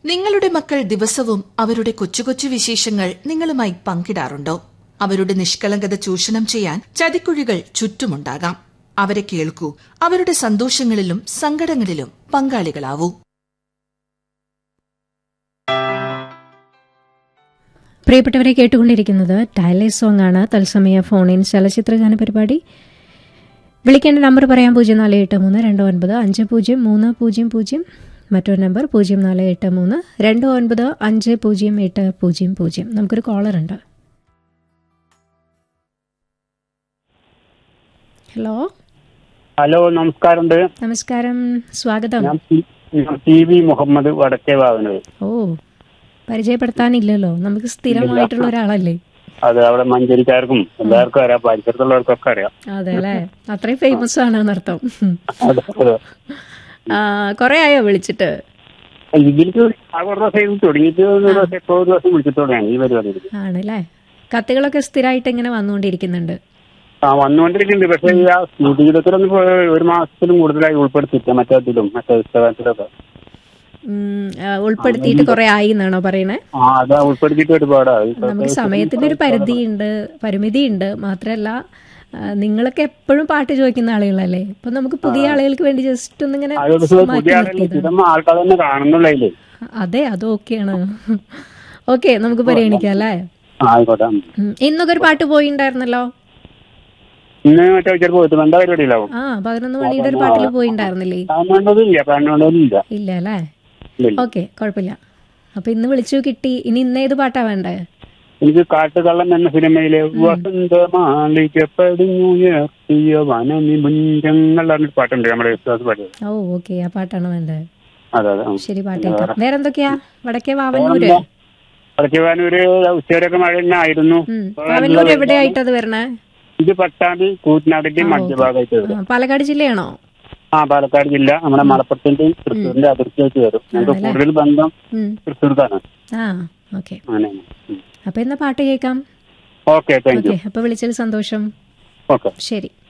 നിങ്ങളുടെ മക്കൾ ദിവസവും അവരുടെ കൊച്ചു കൊച്ചു വിശേഷങ്ങൾ നിങ്ങളുമായി പങ്കിടാറുണ്ടോ അവരുടെ നിഷ്കളങ്കത ചൂഷണം ചെയ്യാൻ ചതിക്കുഴികൾ ചുറ്റുമുണ്ടാകാം അവരെ കേൾക്കൂ അവരുടെ സന്തോഷങ്ങളിലും സങ്കടങ്ങളിലും പങ്കാളികളാവൂ പ്രിയപ്പെട്ടവരെ കേട്ടുകൊണ്ടിരിക്കുന്നത് ടൈലേ സോങ് ആണ് തത്സമയ ഫോൺ ഇൻ ചലച്ചിത്രഗാന പരിപാടി വിളിക്കേണ്ട നമ്പർ പറയാം പൂജ്യം നാല് എട്ട് മൂന്ന് രണ്ട് ഒൻപത് അഞ്ച് പൂജ്യം മൂന്ന് പൂജ്യം പൂജ്യം മറ്റൊരു നമ്പർ പൂജ്യം നാല് എട്ട് മൂന്ന് രണ്ട് ഒൻപത് അഞ്ച് പൂജ്യം എട്ട് പൂജ്യം പൂജ്യം നമുക്കൊരു കോളർ ഉണ്ട് ഹലോ ഹലോ നമസ്കാരമുണ്ട് നമസ്കാരം സ്വാഗതം ഞാൻ പി- ഞാൻ പി വി മുഹമ്മദ് വടക്കേ വാവനൂർ ഓ പരിചയപ്പെടുത്താനില്ലല്ലോ നമുക്ക് സ്ഥിരമായിട്ടുള്ള ഒരാളല്ലേ അത് അവിടെ മഞ്ചേരിക്കാർക്കും എല്ലാവർക്കും അറിയാം പരിസരത്തുള്ളവർക്കൊക്കെ അറിയാം അതെ അല്ലേ അത്രയും ഫേമസ് ആണ് എന്നർത്ഥം അതെ, അതെ. ആ, കൊറേ ആയോ വിളിച്ചിട്ട് ഇതിലേക്ക് ആ കുറേ ദിവസം ഇത് തുടങ്ങിയിട്ട് ഒരു ദിവസം എപ്പോ ഒരു ദിവസം വിളിച്ചിട്ട് തുടങ്ങിയാണ് ഈ പരിപാടി ആണല്ലേ കത്തുകളൊക്കെ സ്ഥിരമായിട്ട് ഇങ്ങനെ വന്നുകൊണ്ടിരിക്കുന്നുണ്ട് ആ വന്നുകൊണ്ടിരിക്കുന്നുണ്ട് പക്ഷേ ഈ ആ ജീവിതത്തിലൊന്നും ഇപ്പോ ഒരു മാസത്തിലും കൂടുതലായി ഉൾപ്പെടുത്തിയില്ല മറ്റേതിലും മറ്റേ പുസ്തകത്തിലൊക്കെ ഉം, ആ, ഉൾപ്പെടുത്തിയിട്ട് കുറെ ആയി എന്നാണോ പറയണേ ആ അത് ഉൾപ്പെടുത്തിയിട്ട് ഒരുപാടായി നമുക്ക് സമയത്തിന്റെ ഒരു പരിധിയുണ്ട് പരിമിതിയുണ്ട് മാത്രല്ല ആ, നിങ്ങളൊക്കെ എപ്പോഴും പാട്ട് ചോദിക്കുന്ന ആളുകളല്ലേ അപ്പൊ നമുക്ക് പുതിയ ആളുകൾക്ക് വേണ്ടി ജസ്റ്റ് ഒന്നിങ്ങനെ അതുകൊണ്ട് മാറ്റി പുതിയ ആളുകൾ നിർത്തിയത് സ്ഥിരം ആൾക്കാർ തന്നെ കാണുന്നുള്ള അതില് അതെ അത് ഓക്കെയാണ് ഓക്കെ നമുക്ക് പരിഗണിക്കാം അല്ലേ ആ, ആയിക്കോട്ടെ ഉം. ഉം, ഇന്നൊക്കെ ഒരു പാട്ട് പോയിണ്ടായിരുന്നല്ലോ ഇന്ന് മറ്റേ ചിലപ്പോൾ പോയിട്ട് എന്താ പരിപാടിയിലാവും ആ പതിനൊന്ന് മണിയുടെ ഒരു പാട്ടിൽ പോയിണ്ടായിരുന്നില്ലേ കാണേണ്ടതില്ല കാണേണ്ടതില്ല ഇല്ല അല്ലേ ഇല്ല ഓക്കെ കുഴപ്പമില്ല അപ്പൊ ഇന്ന് വിളിച്ചു കിട്ടി ഇനി ഇന്ന് ഏത് പാട്ടാ വേണ്ടേ എനിക്ക് കാട്ടുകള്ളം എന്ന സിനിമയിലെ വസന്ത മാളിക പടിഞ്ഞുയർത്തിയ വനനിമുഞ്ചങ്ങൾ പറഞ്ഞൊരു പാട്ടുണ്ട് നമ്മുടെ വിശ്വാസ പാട്ട് ഓ ഓക്കെ ആ പാട്ടാണ് വേണ്ടത് അതെ അതെ ഉം. ശരി പാട്ട് കേൾക്കാം വേറെ എന്തൊക്കെയാ വടക്കേ വാവന്നൂര് വടക്കേവാനൂര് ഉച്ചവരൊക്കെ മഴ തന്നെ ആയിരുന്നു ഉം. വാവന്നൂർ എവിടെയായിട്ടത് വരണേ ഇത് പട്ടാമ്പി കൂറ്റനാടിന്റെയും മധ്യഭാഗമായിട്ട് വരും ആ, പാലക്കാട് ജില്ലയാണോ ആ പാലക്കാട് ജില്ല നമ്മുടെ മലപ്പുറത്തിന്റെയും തൃശ്ശൂരിന്റെ അതിർത്തിയായിട്ട് വരും ഞങ്ങൾക്ക് കൂടുതൽ ബന്ധം ഉം. തൃശ്ശൂർക്കാണ് ആ ഓക്കെ അങ്ങനെയാണ് ഉം. അപ്പൊ എന്നാ പാട്ട് കേൾക്കാം ഓക്കെ താങ്ക് യു ഓക്കെ അപ്പൊ വിളിച്ചതിൽ സന്തോഷം ഓക്കെ ശരി